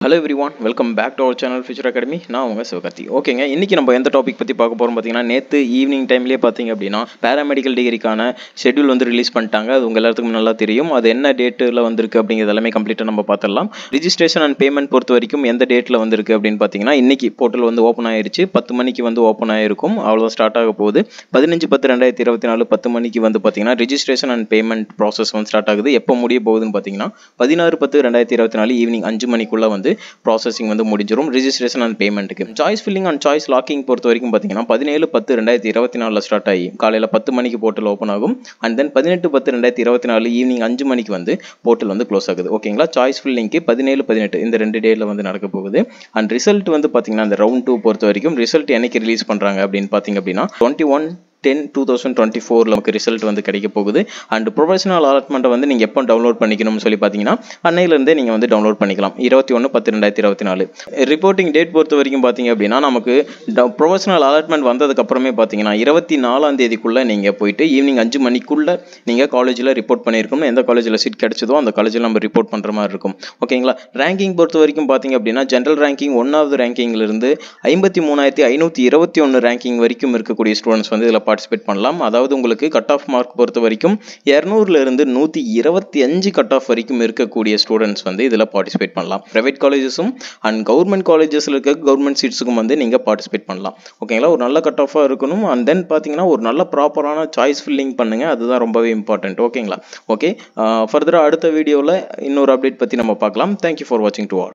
hello everyone welcome back to our channel Future Academy நான் உங்கள் சிவகார்த்தி ஓகேங்க இன்றைக்கி நம்ம எந்த டாபிக் பற்றி பார்க்க போகிறோம் பார்த்தீங்கன்னா நேற்று ஈவினிங் டைம்லேயே பார்த்தீங்க அப்படின்னா பேராமெடிக்கல் டிகிரிக்கான ஷெட்யூல் வந்து ரிலீஸ் பண்ணிட்டாங்க அது உங்கள் எல்லாத்துக்கும் நல்லா தெரியும் அது என்ன டேட்டில் வந்திருக்கு அப்படிங்கிறது எல்லாமே கம்ப்ளீட்டாக நம்ம பார்த்துடலாம் ரிஜிஸ்ட்ரேஷன் அண்ட் பேமெண்ட் பொறுத்த வரைக்கும் எந்த டேட்டில் வந்திருக்கு அப்படின்னு பார்த்தீங்கன்னா இன்றைக்கி போர்ட்டல் வந்து ஓப்பன் ஆயிருச்சு பத்து மணிக்கு வந்து ஓப்பன் ஆயிருக்கும் அவ்வளோதான் ஸ்டார்ட் ஆக போகுது பதினஞ்சு பத்து ரெண்டாயிரத்தி இருபத்தி நாலு பத்து மணிக்கு வந்து பார்த்தீங்கன்னா ரிஜிஸ்ட்ரேஷன் அண்ட் பேமெண்ட் ப்ராசஸ் வந்து ஸ்டார்ட் ஆகுது எப்போ முடிய போகுதுன்னு பார்த்தீங்கன்னா பதினாறு பத்து ரெண்டாயிரத்தி இருபத்தி நாலு ஈவினிங் அஞ்சு மணிக்குள்ளே வந்து ப்ராசஸிங் வந்து முடிஞ்சிடும் ரிஜிஸ்ட்ரேஷன் அண்ட் பேமெண்ட்டுக்கு choice filling and choice locking பொறுத்த வரைக்கும் பார்த்தீங்கன்னா பதினேழு பத்து ரெண்டாயிரத்தி இருபத்தி நாலில் ஸ்டார்ட் ஆகி காலையில் பத்து மணிக்கு போர்ட்டல் ஓப்பன் ஆகும் அண்ட் தென் பதினெட்டு பத்து ரெண்டாயிரத்தி இருபத்தி நாலு ஈவினிங் அஞ்சு மணிக்கு வந்து போர்ட்டல் வந்து க்ளோஸ் ஆகுது ஓகேங்களா சாய்ஸ் ஃபில்லிங்க்கு பதினேழு பதினெட்டு இந்த ரெண்டு டேயில் வந்து நடக்க போகுது அண்ட் ரிசல்ட் வந்து பார்த்தீங்கன்னா அந்த ரவுண்ட் டூ பொறுத்த வரைக்கும் ரிசல்ட் என்னைக்கு ரிலீஸ் பண்ணுறாங்க அப்படின்னு பார்த்தீங்க அப்படின்னா twenty one ten two thousand twenty ஃபோரில் நமக்கு ரிசல்ட் வந்து கிடைக்க போகுது அண்ட் ப்ரொஃபஷனல் அலாட்மெண்ட்டை வந்து நீங்கள் எப்போ டவுன்லோட் பண்ணிக்கணும்னு சொல்லி பார்த்தீங்கன்னா அன்னையிலேருந்தே நீங்கள் வந்து டவுன்லோட் பண்ணிக்கலாம் இருபத்தி ஒன்று பத்து ரெண்டாயிரத்தி இருபத்தி நாலு ரிப்போர்ட்டிங் டேட் பொறுத்த வரைக்கும் பார்த்தீங்க அப்படின்னா நமக்கு ப்ரொஃபஷனல் அலாட்மெண்ட் வந்ததுக்கப்புறமே பார்த்தீங்கன்னா இருபத்தி நாலாம் தேதிக்குள்ளே நீங்கள் போயிட்டு ஈவினிங் அஞ்சு மணிக்குள்ளே நீங்கள் காலேஜில் ரிப்போர்ட் பண்ணியிருக்கணும் எந்த காலேஜில் சீட் கிடைச்சதோ அந்த காலேஜில் நம்ம ரிப்போர்ட் பண்ணுற மாதிரி இருக்கும் ஓகேங்களா ரேங்கிங் பொறுத்த வரைக்கும் பார்த்தீங்க அப்படின்னா ஜென்ரல் ரேங்கிங் ஒன்றாவது ரேங்கிங்லேருந்து ஐம்பத்தி மூணாயிரத்தி ஐநூற்றி இருபத்தி ஒன்று ரேங்கிங் வரைக்கும் இருக்கக்கூடிய ஸ்டூடெண்ட்ஸ் வந்து இதில் பார்ட்டிசிபேட் பண்ணலாம் அதாவது உங்களுக்கு கட் ஆஃப் மார்க் பொறுத்த வரைக்கும் இரநூறுலேருந்து நூற்றி இருபத்தி அஞ்சு கட் ஆஃப் வரைக்கும் இருக்கக்கூடிய ஸ்டூடெண்ட்ஸ் வந்து இதில் பார்ட்டிசிபேட் பண்ணலாம் ப்ரைவேட் காலேஜஸும் அண்ட் கவர்மெண்ட் காலேஜஸில் இருக்க கவர்மெண்ட் சீட்ஸுக்கும் வந்து நீங்கள் பார்ட்டிசிபேட் பண்ணலாம் ஓகேங்களா ஒரு நல்ல கட் ஆஃபாக இருக்கணும் அண்ட் தென் பார்த்தீங்கன்னா ஒரு நல்ல ப்ராப்பரான சாய்ஸ் ஃபில்லிங் பண்ணுங்கள் அதுதான் ரொம்பவே இம்பார்ட்டன்ட் ஓகேங்களா ஓகே ஃபர்தராக அடுத்த வீடியோவில் இன்னொரு அப்டேட் பற்றி நம்ம பார்க்கலாம் தேங்க்யூ ஃபார் வாட்சிங் டு ஆல்